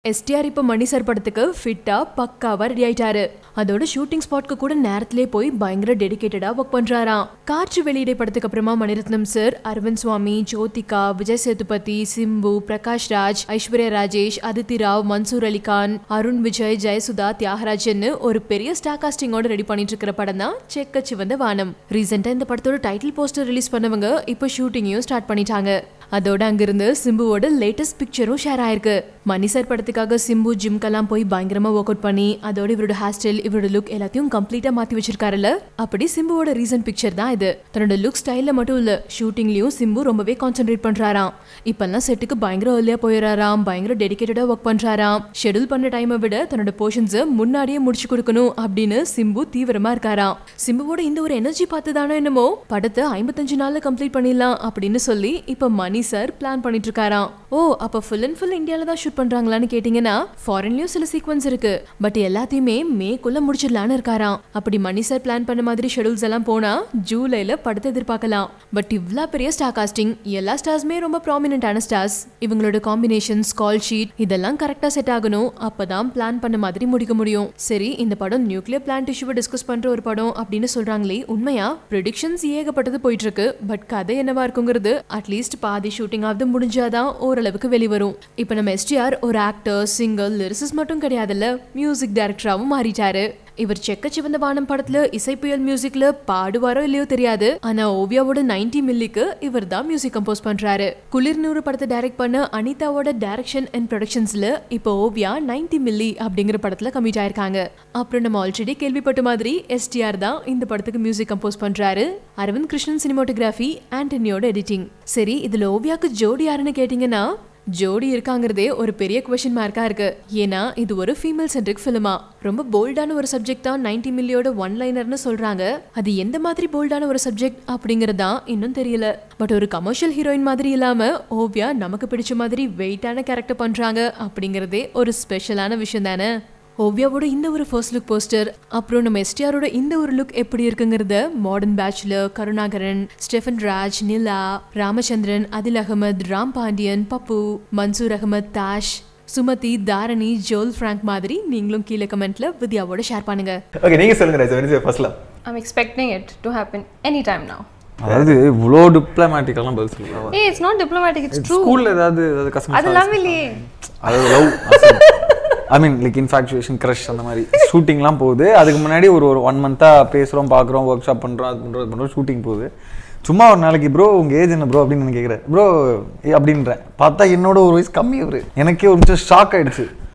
STR இப்ப மணி sir படத்துக்கு ஃபிட்டா பக்காவா ரெடி ஆயிட்டாரு அதோட ஷூட்டிங் ஸ்பாட்க்கு கூட நேரத்திலே போய் பயங்கர டெடிகேட்டடா ஒர்க் பண்றாராம் காற்று வெளியிடை படத்துக்கு அப்புறமா மணிரத்னம் சார் அரவிந்த் சுவாமி ஜோதிகா விஜய் சேதுபதி சிம்பு பிரகாஷ் ராஜ் ஐஸ்வர்யா ராஜேஷ் அதித்தி ராவ் மன்சூர் அலிகான் அருண் விஜய் ஜெயசுதா தியாகராஜன் ஒரு பெரிய ஸ்டார் காஸ்டிங்கோட ரெடி பண்ணிட்டு இருக்கிற படம் தான் செக்க சிவந்த வானம் ரீசெண்டா இந்த படத்தோட டைட்டில் போஸ்டர் ரிலீஸ் பண்ணவங்க இப்போ ஷூட்டிங்கையும் ஸ்டார்ட் பண்ணிட்டாங்க அதோட அங்கிருந்து சிம்புவோட லேட்டஸ்ட் பிக்சரும் ஷேர் ஆயிருக்கு மணி சார் படத்துக்காக சிம்பு ஜிம்கெல்லாம் போய் பயங்கரமா ஒர்க் அவுட் பண்ணி அதோட இவரோட ஹேர் ஸ்டைல் இவரோட லுக் எல்லாத்தையும் கம்ப்ளீட்டா மாத்தி வச்சிருக்காருல்ல அப்படி சிம்புவோட ரீசன்ட் பிக்சர் தான் இது தன்னோட லுக் ஸ்டைல்ல மட்டும் இல்ல ஷூட்டிங்லயும் சிம்பு ரொம்பவே கான்சென்ட்ரேட் பண்றாராம் இப்பெல்லாம் செட்டுக்கு பயங்கர ஏர்லியா போயிடறாராம் பயங்கர டெடிகேட்டடா ஒர்க் பண்றாராம் ஷெடியூல் பண்ண டைமை விட தன்னோட போர்ஷன்ஸை முன்னாடியே முடிச்சு கொடுக்கணும் அப்படின்னு சிம்பு தீவிரமா இருக்காராம் சிம்புவோட இந்த ஒரு எனர்ஜி பார்த்து தானோ என்னமோ படத்தை ஐம்பத்தஞ்சு நாள்ல கம்ப்ளீட் பண்ணிடலாம் அப்படின்னு சொல்லி இப்ப மணி சார் பிளான் பண்ணிட்டு இருக்காராம் ஓ அப்ப ஃபுல் அண்ட் ஃபுல் இந்தியால தான் ஷூட் பண்றாங்களான்னு கேட்டீங்கன்னா ஃபாரின்லயும் சில சீக்வன்ஸ் இருக்கு பட் எல்லாத்தையுமே மேக்குள்ள முடிச்சிடலான்னு இருக்காராம் அப்படி மணி சார் பிளான் பண்ண மாதிரி ஷெடியூல்ஸ் எல்லாம் போனா ஜூலைல படத்தை எதிர்பார்க்கலாம் பட் இவ்ளா பெரிய ஸ்டார் காஸ்டிங் எல்லா ஸ்டார்ஸுமே ரொம்ப ப்ராமினென்டான ஸ்டார்ஸ் இவங்களோட காம்பினேஷன்ஸ் கால் ஷீட் இதெல்லாம் கரெக்டா செட் ஆகணும் அப்பதான் பிளான் பண்ண மாதிரி முடிக்க முடியும் சரி இந்த படம் நியூக்ளியர் பிளான்ட் இஷ்யூவை டிஸ்கஸ் பண்ற ஒரு படம் அப்படின்னு சொல்றாங்களே உண்மையா ப்ரெடிக்ஷன்ஸ் ஏகப்பட்டது போயிட்டு இருக்கு பட் கதை என்னவா இருக்குங்கிறது அட்லீஸ்ட் பாதி ஷூட்டிங் ஆகுது முடிஞ்சாதான் ஓரளவுக்கு வெளிவரும் இப்போ நம்ம எஸ்டிஆர் ஒரு ஆக்டர் சிங்கர் லிரிசிஸ் மட்டும் கிடையாதுல்ல மியூசிக் டைரக்டராகவும் மாறிட்டாரு இவர் செக்க சிவந்த வானம் படத்துல இசை புயல் மியூசிக்ல பாடுவாரோ இல்லையோ தெரியாது ஆனா ஓவியாவோட 90 மில்லிக்கு இவர் தான் மியூசிக் கம்போஸ் பண்றாரு குளிர் நூறு படத்தை டைரக்ட் பண்ண அனிதாவோட டைரக்ஷன் அண்ட் ப்ரொடக்ஷன்ஸ்ல இப்போ ஓவியா 90 மில்லி அப்படிங்கிற படத்துல கமிட் ஆயிருக்காங்க அப்புறம் நம்ம ஆல்ரெடி கேள்விப்பட்ட மாதிரி எஸ்டிஆர் தான் இந்த படத்துக்கு மியூசிக் கம்போஸ் பண்றாரு அரவிந்த் கிருஷ்ணன் சினிமாட்டோகிராஃபி ஆண்டனியோட எடிட்டிங் சரி இதுல ஓவியாக்கு ஜோடி யாருன்னு கேட்டீங்கன்னா ஜோடி இருக்காங்கிறதே ஒரு பெரிய கொஷின் மார்க்கா இருக்கு ஏன்னா இது ஒரு ஃபீமேல் சென்ட்ரிக் ஃபிலிமா ரொம்ப போல்டான ஒரு சப்ஜெக்ட் தான் நைன்டி மில்லியோட ஒன் லைனர்னு சொல்றாங்க அது எந்த மாதிரி போல்டான ஒரு சப்ஜெக்ட் அப்படிங்கறதா இன்னும் தெரியல பட் ஒரு கமர்ஷியல் ஹீரோயின் மாதிரி இல்லாம ஓவியா நமக்கு பிடிச்ச மாதிரி வெயிட்டான கேரக்டர் பண்றாங்க அப்படிங்கறதே ஒரு ஸ்பெஷலான விஷயம் தானே ஓவியாவோட இந்த ஒரு ஃபர்ஸ்ட் லுக் போஸ்டர் அப்புறம் நம்ம எஸ்டிஆரோட இந்த ஒரு லுக் எப்படி இருக்குங்கிறத modern bachelor Karunakaran Stephen Raj Nila Ramachandran Adil Ahmed Ram Pandian Pappu Mansoor Ahmed Dash Sumathi Dharani Joel Frank மாதிரி நீங்களும் கீழே கமெண்ட்ல வித்யாவோட ஷேர் பண்ணுங்க ஓகே நீங்க சொல்லுங்க Raja very first love I'm expecting it to happen anytime now. அதாவது இவ்வளோ டிப்ளமேட்டிக்கெல்லாம் பதில் சொல்லலாம் Hey, it's not diplomatic, it's true. ஸ்கூல்ல ஏதாவது ஏதாவது கஸ்டமர் அது love இல்லையே அது love I mean like infatuation crush அந்த மாதிரி ஷூட்டிங்லாம் போகுது அதுக்கு முன்னாடி ஒரு ஒரு ஒன் மந்த்தாக பேசுகிறோம் பார்க்குறோம் ஒர்க் ஷாப் பண்ணுறோம் அது பண்ணுறோம் இது பண்ணுறோம் ஷூட்டிங் போகுது சும்மா ஒரு நாளைக்கு ப்ரோ உங்கள் ஏஜ் என்ன ப்ரோ அப்படின்னு நான் கேட்குறேன் ப்ரோ அப்படின்றேன் பார்த்தா என்னோட ஒரு வயசு கம்மி அவரு எனக்கே ஒரு நிமிஷம் ஷாக் ஆயிடுச்சு